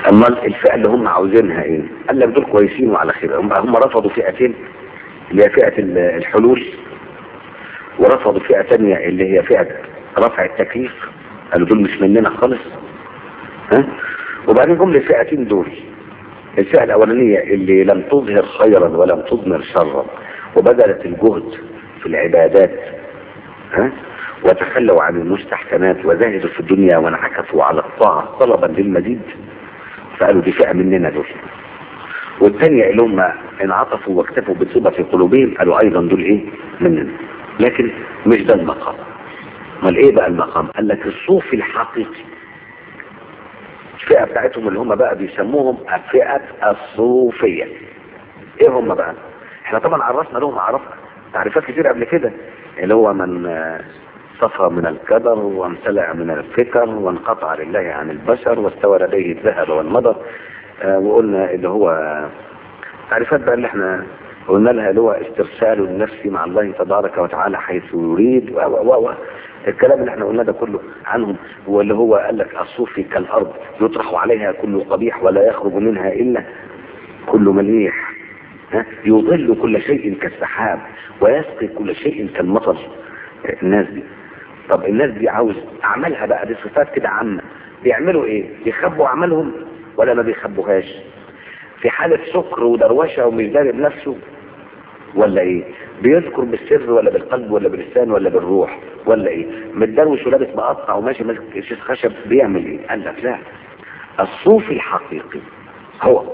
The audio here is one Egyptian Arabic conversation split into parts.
امال الفئه اللي هم عاوزينها ايه قال لك دول كويسين وعلى خير هم هم رفضوا فئتين اللي هي فئه ال- الحلول ورفضوا فئه تانية اللي هي فئه رفع التكليف قالوا دول مش مننا خالص ها وبعدين جم للفئتين دول الفئه الاولانيه اللي لم تظهر خيرا ولم تضمر شرا وبذلت الجهد في العبادات ها وتخلوا عن المستحسنات وزهدوا في الدنيا وانعكفوا على الطاعة طلبا للمزيد فقالوا دي فئة مننا دول والثانية اللي هم انعطفوا واكتفوا بصبة في قلوبهم قالوا ايضا دول ايه مننا لكن مش ده المقام امال ايه بقى المقام قال لك الصوفي الحقيقي الفئة بتاعتهم اللي هم بقى بيسموهم فئة الصوفية ايه هم بقى احنا طبعا عرفنا لهم اعراف تعريفات كتير قبل كده اللي هو من آه، صفى من الكدر وامتلأ من الفكر وانقطع لله عن البشر واستوى لديه الذهب والمضر آه، وقلنا اللي هو تعريفات بقى اللي احنا قلنا لها اللي هو استرسال النفس مع الله تبارك وتعالى حيث يريد و و و الكلام اللي احنا قلنا ده كله عنهم واللي هو قال لك الصوفي كالارض يطرح عليها كل قبيح ولا يخرج منها الا كل مليح ها؟ يظل كل شيء كالسحاب ويسقي كل شيء كالمطر الناس دي طب الناس دي عاوز اعمالها بقى دي صفات كده عامه بيعملوا ايه بيخبوا اعمالهم ولا ما بيخبوهاش في حالة سكر ودروشة ومش داري بنفسه ولا ايه بيذكر بالسر ولا بالقلب ولا باللسان ولا بالروح ولا ايه متدروش ولابس مقطع وماشي ماسك شيش خشب بيعمل ايه قال لك لا الصوفي الحقيقي هو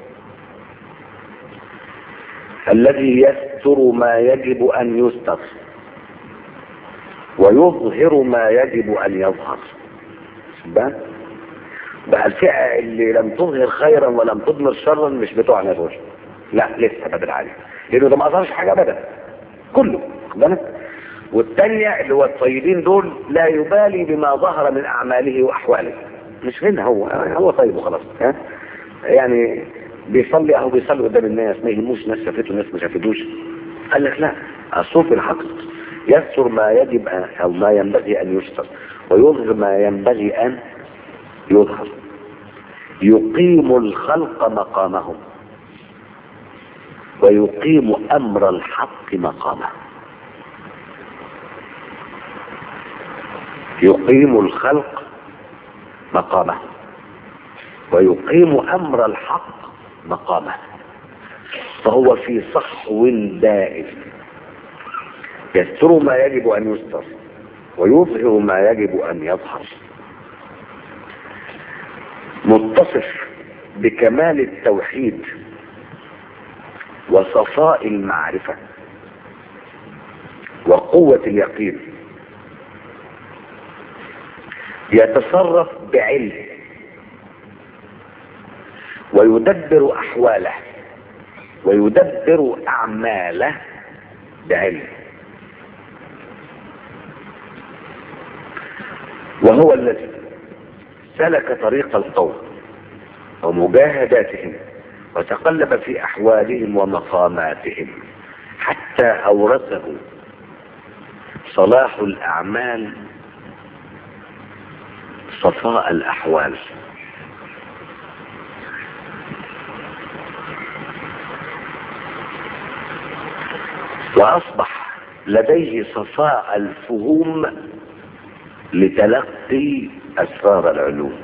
الذي يستر ما يجب ان يستر ويظهر ما يجب ان يظهر بقى بقى الفئة اللي لم تظهر خيرا ولم تضمر شرا مش بتوعنا دول لا لسه بدل عليه لانه ده ما اظهرش حاجة ابدا كله واخد بالك والثانية اللي هو الطيبين دول لا يبالي بما ظهر من اعماله واحواله مش هنا هو هو طيب وخلاص ها يعني بيصلي اهو بيصلي قدام الناس ما يهموش ناس شافته ناس ما شافتوش قال لك لا الصوفي الحقيقي يستر ما يجب أن او ما ينبغي ان يستر ويظهر ما ينبغي ان يظهر يقيم الخلق مقامهم ويقيم امر الحق مقامه يقيم الخلق مقامه ويقيم امر الحق مقامه فهو في صحو دائم يستر ما يجب ان يستر ويظهر ما يجب ان يظهر متصف بكمال التوحيد وصفاء المعرفة وقوة اليقين يتصرف بعلم ويدبر أحواله ويدبر أعماله بعلم وهو الذي سلك طريق القوم ومجاهداتهم وتقلب في احوالهم ومقاماتهم حتى اورثه صلاح الاعمال صفاء الاحوال واصبح لديه صفاء الفهوم لتلقي اسرار العلوم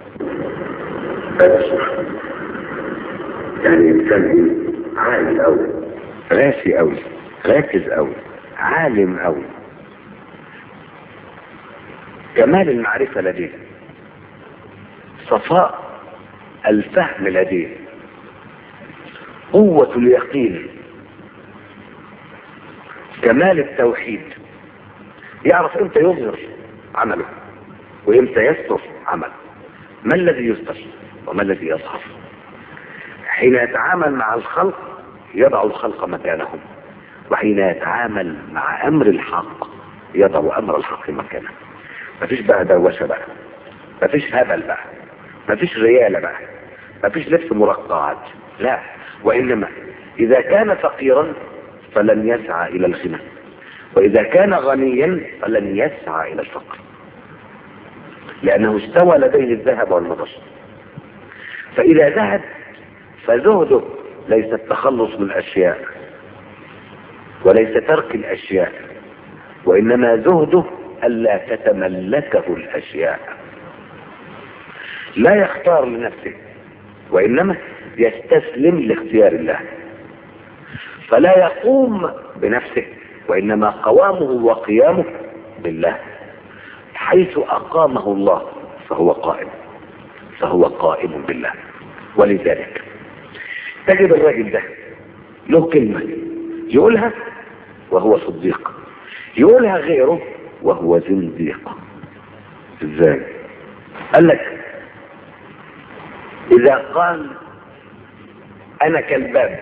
يعني انسان عالي قوي راسي قوي راكز قوي عالم قوي كمال المعرفة لديه صفاء الفهم لديه قوة اليقين كمال التوحيد يعرف امتى يظهر عمله وامتى يستر عمله ما الذي يستر وما الذي يظهر حين يتعامل مع الخلق يضع الخلق مكانهم وحين يتعامل مع امر الحق يضع امر الحق مكانه مفيش بقى دوشه بقى مفيش هبل بقى مفيش رياله بقى مفيش لبس مرقعات لا وانما اذا كان فقيرا فلن يسعى الى الغنى واذا كان غنيا فلن يسعى الى الفقر لانه استوى لديه الذهب والمضر فإذا زهد فزهده ليس التخلص من الأشياء وليس ترك الأشياء وإنما زهده ألا تتملكه الأشياء لا يختار لنفسه وإنما يستسلم لاختيار الله فلا يقوم بنفسه وإنما قوامه وقيامه بالله حيث أقامه الله فهو قائم فهو قائم بالله ولذلك تجد الراجل ده له كلمة يقولها وهو صديق يقولها غيره وهو زنديق ازاي قال لك اذا قال انا كالباب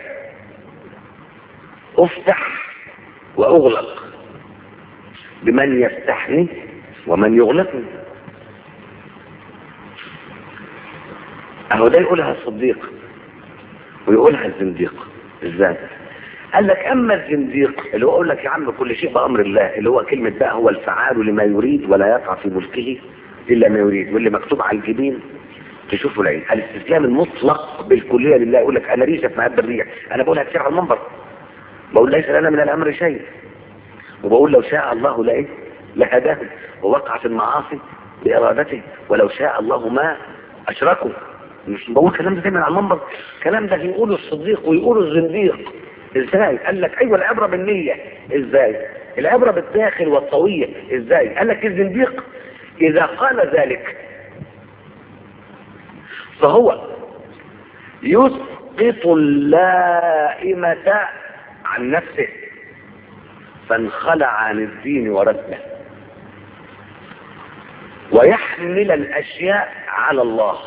افتح واغلق بمن يفتحني ومن يغلقني اهو ده يقولها الصديق ويقولها الزنديق ازاي قال لك اما الزنديق اللي هو يقول لك يا عم كل شيء بامر الله اللي هو كلمه بقى هو الفعال لما يريد ولا يقع في ملكه الا ما يريد واللي مكتوب على الجبين تشوفه العين الاستسلام المطلق بالكليه لله يقول لك انا ريشه في مهب الريح انا بقولها كتير على المنبر بقول ليس لنا من الامر شيء وبقول لو شاء الله لايه لهداه ووقعت المعاصي بارادته ولو شاء الله ما اشركوا مش بقول الكلام ده دايما على المنبر الكلام ده يقوله الصديق ويقوله الزنديق ازاي قال لك ايوه العبره بالنيه ازاي العبره بالداخل والطويه ازاي قال لك الزنديق اذا قال ذلك فهو يسقط اللائمة عن نفسه فانخلع عن الدين ورسمه ويحمل الاشياء على الله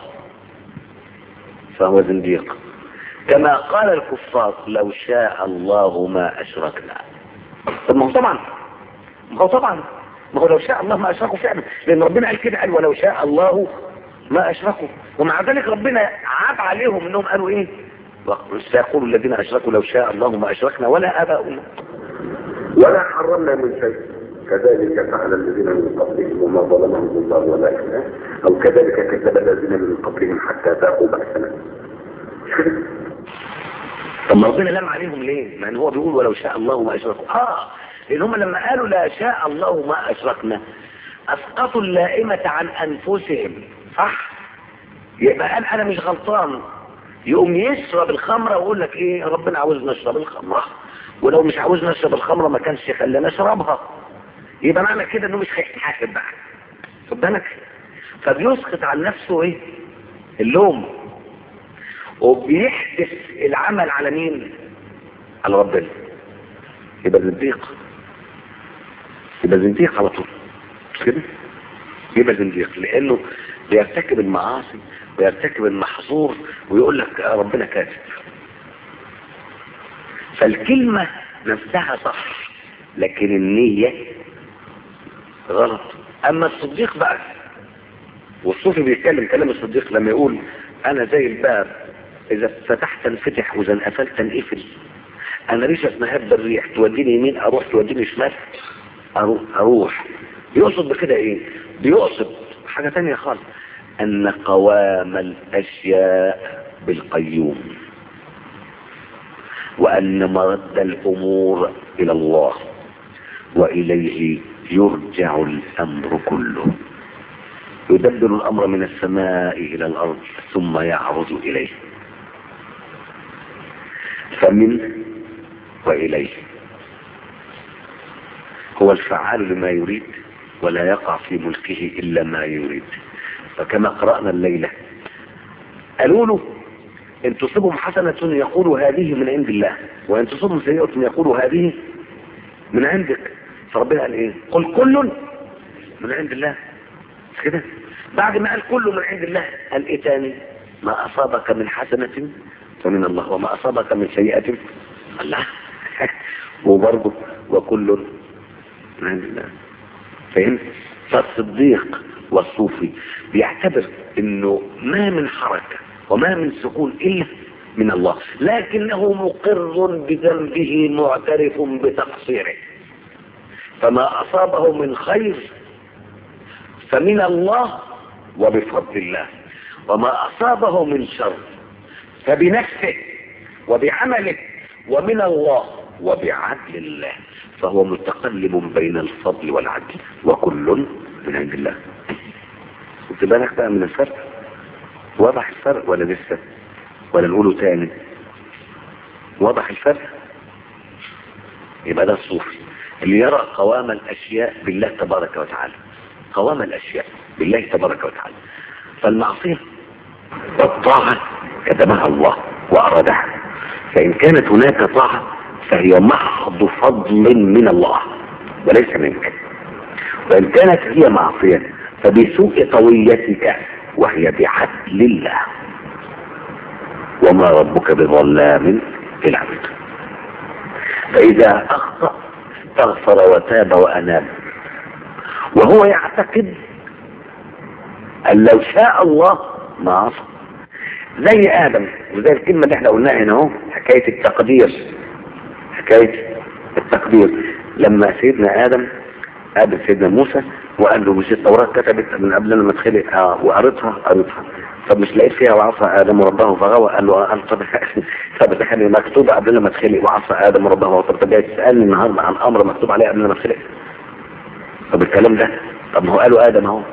فهو زنديق كما قال الكفار لو شاء الله ما اشركنا طب ما هو طبعا ما هو طبعا ما هو لو شاء الله ما اشركوا فعلا لان ربنا قال كده قال ولو شاء الله ما اشركوا ومع ذلك ربنا عاب عليهم انهم قالوا ايه سيقول الذين اشركوا لو شاء الله ما اشركنا ولا اباؤنا ولا حرمنا من شيء كذلك فعل الذين من قبلهم وما ظلمهم الله ولكن او كذلك كذب الذين من قبلهم حتى ذاقوا بأسنا مش كده طب ما ربنا لام عليهم ليه؟ ما ان هو بيقول ولو شاء الله ما اشركوا اه لان هم لما قالوا لا شاء الله ما اشركنا اسقطوا اللائمة عن انفسهم صح؟ يبقى قال انا مش غلطان يقوم يشرب الخمرة ويقول لك ايه ربنا عاوزنا نشرب الخمرة ولو مش عاوزنا نشرب الخمرة ما كانش خلانا نشربها يبقى معنى كده انه مش هيتحاسب بقى خد بالك فبيسقط عن نفسه ايه اللوم وبيحدث العمل على مين على ربنا يبقى زنديق يبقى زنديق على طول مش كده يبقى زنديق لانه بيرتكب المعاصي ويرتكب المحظور ويقول لك ربنا كاتب فالكلمة نفسها صح لكن النية غلط اما الصديق بقى والصوفي بيتكلم كلام الصديق لما يقول انا زي الباب اذا فتحت انفتح واذا انقفلت انقفل انا ريشه مهب الريح توديني يمين اروح توديني شمال اروح اروح بيقصد بكده ايه بيقصد حاجة تانية خالص ان قوام الاشياء بالقيوم وان مرد الامور الى الله واليه يرجع الامر كله يدبر الامر من السماء الى الارض ثم يعرض اليه فمن واليه هو الفعال لما يريد ولا يقع في ملكه الا ما يريد فكما قرانا الليله قالوا له ان تصبهم حسنه يقول هذه من عند الله وان تصبهم سيئه يقول هذه من عندك فربنا قال ايه قل كل من عند الله مش كده بعد ما قال كله من عند الله قال ايه تاني ما اصابك من حسنة فمن الله وما اصابك من سيئة الله وبرضه وكل من عند الله فهمت فالصديق والصوفي بيعتبر انه ما من حركة وما من سكون الا من الله لكنه مقر بذنبه معترف بتقصيره فما اصابه من خير فمن الله وبفضل الله وما أصابه من شر فبنفسه وبعمله ومن الله وبعدل الله فهو متقلب بين الفضل والعدل وكل من عند الله خد بالك بقى من الفرق واضح الفرق ولا لسه ولا نقوله تاني واضح الفرق يبقى ده الصوفي اللي يرى قوام الاشياء بالله تبارك وتعالى قوام الاشياء بالله تبارك وتعالى فالمعصيه والطاعه كتبها الله وارادها فان كانت هناك طاعه فهي محض فضل من الله وليس منك وان كانت هي معصيه فبسوء طويتك وهي بعدل الله وما ربك بظلام للعبد فإذا أخطأ استغفر وتاب وأناب وهو يعتقد أن لو شاء الله ما عصى زي آدم وزي الكلمة اللي احنا قلناها هنا اهو حكاية التقدير حكاية التقدير لما سيدنا آدم قابل سيدنا موسى وقال له مش التوراة كتبت من قبل ما تخلق آه وقريتها قريتها طب مش لقيت فيها وعصى ادم ربه فغوى قال له قال طب طب ده كان مكتوب قبل ما تخلق وعصى ادم ربه طب انت جاي تسالني النهارده عن امر مكتوب عليه قبل ما تخلق طب الكلام ده طب ما هو قالوا ادم اهو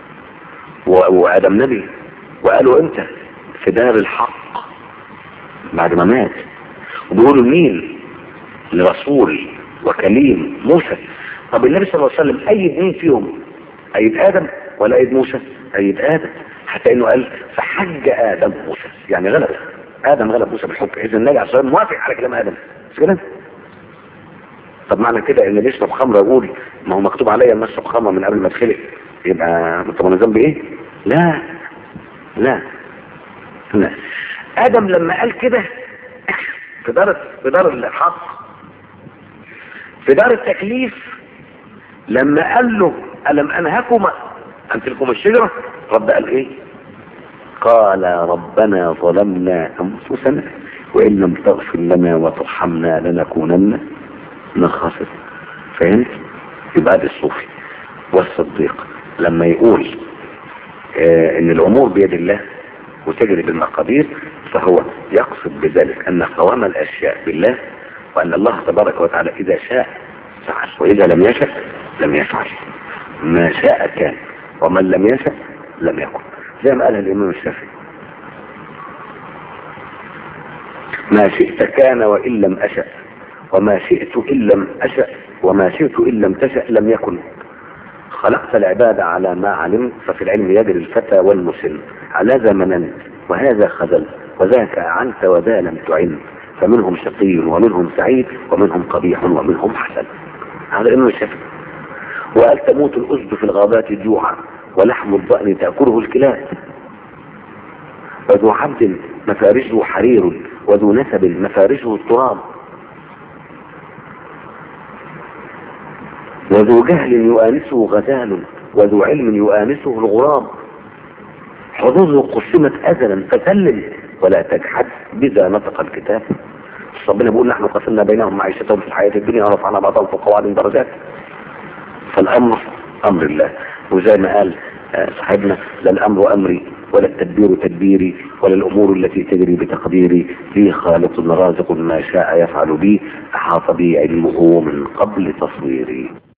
وادم نبي وقالوا امتى في دار الحق بعد ما مات وبيقولوا مين لرسول وكليم موسى طب النبي صلى الله عليه وسلم ايد مين فيهم ايد ادم ولا ايد موسى ايد ادم حتى انه قال فحج ادم موسى يعني غلب ادم غلب موسى بالحب اذا النبي عليه الصلاه موافق على كلام ادم مش كده طب معنى كده ان اللي يشرب خمره يقول ما هو مكتوب عليا ان اشرب خمره من قبل ما اتخلق يبقى طب انا ذنبي ايه لا لا لا ادم لما قال كده في دار في دار الحق في دار التكليف لما قال له الم انهكما عن تلكم الشجره رب قال ايه قال ربنا ظلمنا انفسنا وان لم تغفر لنا وترحمنا لنكونن من الخاسرين فهمت يبقى ده الصوفي والصديق لما يقول آه ان الامور بيد الله وتجري بالمقادير فهو يقصد بذلك ان قوام الاشياء بالله وان الله تبارك وتعالى اذا شاء فعل واذا لم يشاء لم يفعل ما شاء كان ومن لم يشاء لم يكن زي ما قالها الامام الشافعي ما شئت كان وان لم اشأ وما شئت ان لم اشأ وما شئت ان لم تشأ لم يكن خلقت العباد على ما علمت ففي العلم يجري الفتى والمسن على ذا مننت وهذا خذلت وذاك أعنت وذا لم تعن فمنهم شقي ومنهم سعيد ومنهم قبيح ومنهم حسن هذا الإمام الشافعي وقال تموت الأسد في الغابات جوعا ولحم الضأن تأكله الكلاب وذو عبد مفارشه حرير وذو نسب مفارشه التراب وذو جهل يؤانسه غزال وذو علم يؤانسه الغراب حظوظه قسمت أزلا فسلم ولا تجحد بذا نطق الكتاب ربنا بيقول نحن قسمنا بينهم معيشتهم في الحياة الدنيا ورفعنا بعضهم فوق بعض درجات فالأمر أمر الله وزي ما قال صاحبنا لا الأمر أمري ولا التدبير تدبيري ولا الأمور التي تجري بتقديري لي خالق رازق ما شاء يفعل بي أحاط بي علمه من قبل تصويري